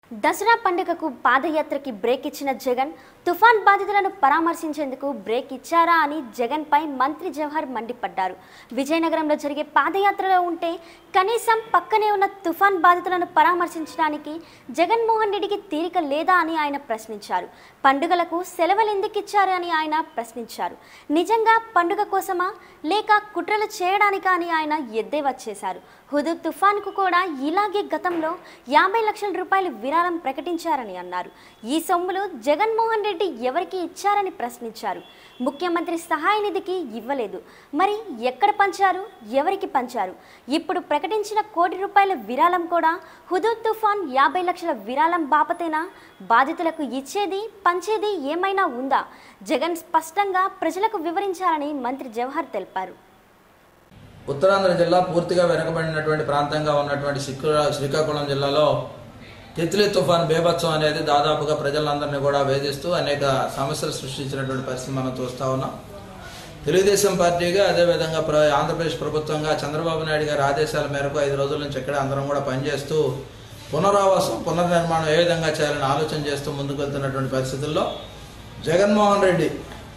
దసరా పండుగకు పాదయాత్రకి బ్రేక్ ఇచ్చిన జగన్ తుఫాన్ బాధితులను పరామర్శించేందుకు బ్రేక్ ఇచ్చారా అని జగన్ పై మంత్రి జవహర్ మండిపడ్డారు విజయనగరంలో జరిగే పాదయాత్రలో ఉంటే కనీసం పక్కనే ఉన్న తుఫాన్ బాధితులను పరామర్శించడానికి జగన్మోహన్ రెడ్డికి తీరిక లేదా అని ఆయన ప్రశ్నించారు పండుగలకు సెలవులు ఎందుకు ఇచ్చారు అని ఆయన ప్రశ్నించారు నిజంగా పండుగ కోసమా లేక కుట్రలు చేయడానికా అని ఆయన ఎద్దేవా చేశారు హుదూ తుఫాన్కు కూడా ఇలాగే గతంలో యాభై లక్షల రూపాయలు విరాళం ప్రకటించారని అన్నారు ఈ సొమ్ములు జగన్మోహన్ రెడ్డి ఎవరికి ఇచ్చారని ప్రశ్నించారు ముఖ్యమంత్రి సహాయ నిధికి ఇవ్వలేదు మరి ఎక్కడ పంచారు ఎవరికి పంచారు ఇప్పుడు ప్రకటించిన కోటి రూపాయల విరాళం కూడా హుదూ తుఫాన్ యాభై లక్షల విరాళం బాపతేనా బాధితులకు ఇచ్చేది పంచేది ఏమైనా ఉందా జగన్ స్పష్టంగా ప్రజలకు వివరించాలని మంత్రి జవహర్ తెలిపారు ఉత్తరాంధ్ర జిల్లా పూర్తిగా వెనుకబడినటువంటి ప్రాంతంగా ఉన్నటువంటి శ్రీకా శ్రీకాకుళం జిల్లాలో తిత్లీ తుఫాన్ బేభత్సం అనేది దాదాపుగా ప్రజలందరినీ కూడా వేధిస్తూ అనేక సమస్యలు సృష్టించినటువంటి పరిస్థితి మనం చూస్తా ఉన్నాం తెలుగుదేశం పార్టీగా అదేవిధంగా ప్ర ఆంధ్రప్రదేశ్ ప్రభుత్వంగా చంద్రబాబు నాయుడు గారి ఆదేశాల మేరకు ఐదు రోజుల నుంచి ఇక్కడ అందరం కూడా పనిచేస్తూ పునరావాసం పునర్నిర్మాణం ఏ విధంగా చేయాలని ఆలోచన చేస్తూ ముందుకు వెళ్తున్నటువంటి పరిస్థితుల్లో జగన్మోహన్ రెడ్డి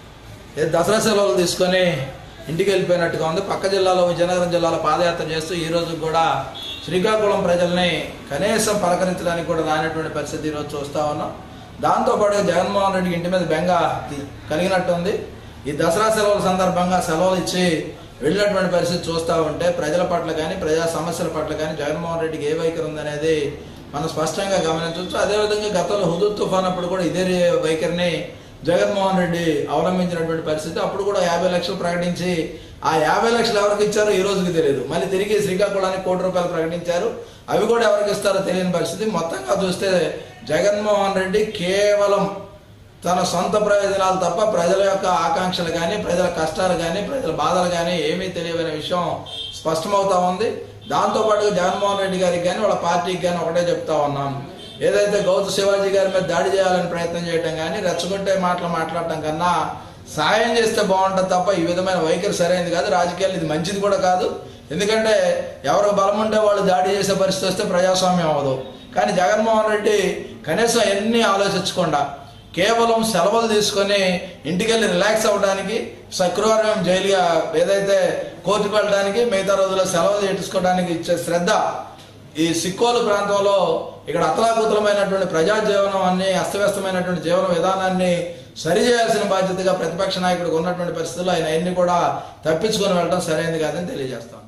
ఏ దసరా సెలవులు తీసుకొని ఇంటికి వెళ్ళిపోయినట్టుగా ఉంది పక్క జిల్లాలో విజయనగరం జిల్లాలో పాదయాత్ర చేస్తూ ఈ రోజు కూడా శ్రీకాకుళం ప్రజల్ని కనీసం పలకరించడానికి కూడా రానటువంటి పరిస్థితి ఈరోజు చూస్తా ఉన్నాం దాంతోపాటు జగన్మోహన్ రెడ్డికి ఇంటి మీద బెంగ తి- కలిగినట్టుంది ఈ దసరా సెలవుల సందర్భంగా సెలవులు ఇచ్చి వెళ్ళినటువంటి పరిస్థితి చూస్తూ ఉంటే ప్రజల పట్ల కానీ ప్రజా సమస్యల పట్ల కానీ జగన్మోహన్ రెడ్డికి ఏ వైఖరి ఉందనేది మనం స్పష్టంగా గమనించవచ్చు అదేవిధంగా గతంలో హుదూద్ తుఫాన్ అప్పుడు కూడా ఇదే రే- వైఖరిని జగన్మోహన్ రెడ్డి అవలంబించినటువంటి పరిస్థితి అప్పుడు కూడా యాభై లక్షలు ప్రకటించి ఆ యాభై లక్షలు ఎవరికి ఇచ్చారో ఈ రోజుకి తెలియదు మళ్ళీ తిరిగి శ్రీకాకుళానికి కోటి రూపాయలు ప్రకటించారు అవి కూడా ఎవరికి ఇస్తారో తెలియని పరిస్థితి మొత్తంగా చూస్తే జగన్మోహన్ రెడ్డి కేవలం తన సొంత ప్రయోజనాలు తప్ప ప్రజల యొక్క ఆకాంక్షలు కానీ ప్రజల కష్టాలు కానీ ప్రజల బాధలు కానీ ఏమీ తెలియని విషయం స్పష్టమవుతా ఉంది దాంతోపాటు జగన్మోహన్ రెడ్డి గారికి కానీ వాళ్ళ పార్టీకి కానీ ఒకటే చెప్తా ఉన్నాం ఏదైతే గౌతు శివాజీ గారి మీద దాడి చేయాలని ప్రయత్నం చేయడం కానీ రెచ్చగొట్టే మాటలు మాట్లాడటం కన్నా సాయం చేస్తే బాగుంటుంది తప్ప ఈ విధమైన వైఖరి సరైనది కాదు రాజకీయాలు ఇది మంచిది కూడా కాదు ఎందుకంటే ఎవరికి బలం ఉంటే వాళ్ళు దాడి చేసే పరిస్థితి వస్తే ప్రజాస్వామ్యం అవ్వదు కానీ జగన్మోహన్ రెడ్డి కనీసం ఎన్ని ఆలోచించకుండా కేవలం సెలవులు తీసుకొని ఇంటికి వెళ్ళి రిలాక్స్ అవ్వడానికి శుక్రవారం జైలుగా ఏదైతే కోర్టుకు వెళ్ళడానికి మిగతా రోజుల్లో సెలవులు చేయించుకోవడానికి ఇచ్చే శ్రద్ధ ఈ సిక్కోలు ప్రాంతంలో ఇక్కడ అతలాకుతలమైనటువంటి ప్రజా జీవనాన్ని అస్తవ్యస్తమైనటువంటి జీవన విధానాన్ని సరిచేయాల్సిన బాధ్యతగా ప్రతిపక్ష నాయకుడికి ఉన్నటువంటి పరిస్థితుల్లో ఆయన అన్ని కూడా తప్పించుకొని వెళ్ళడం సరైనది కాదని తెలియజేస్తాం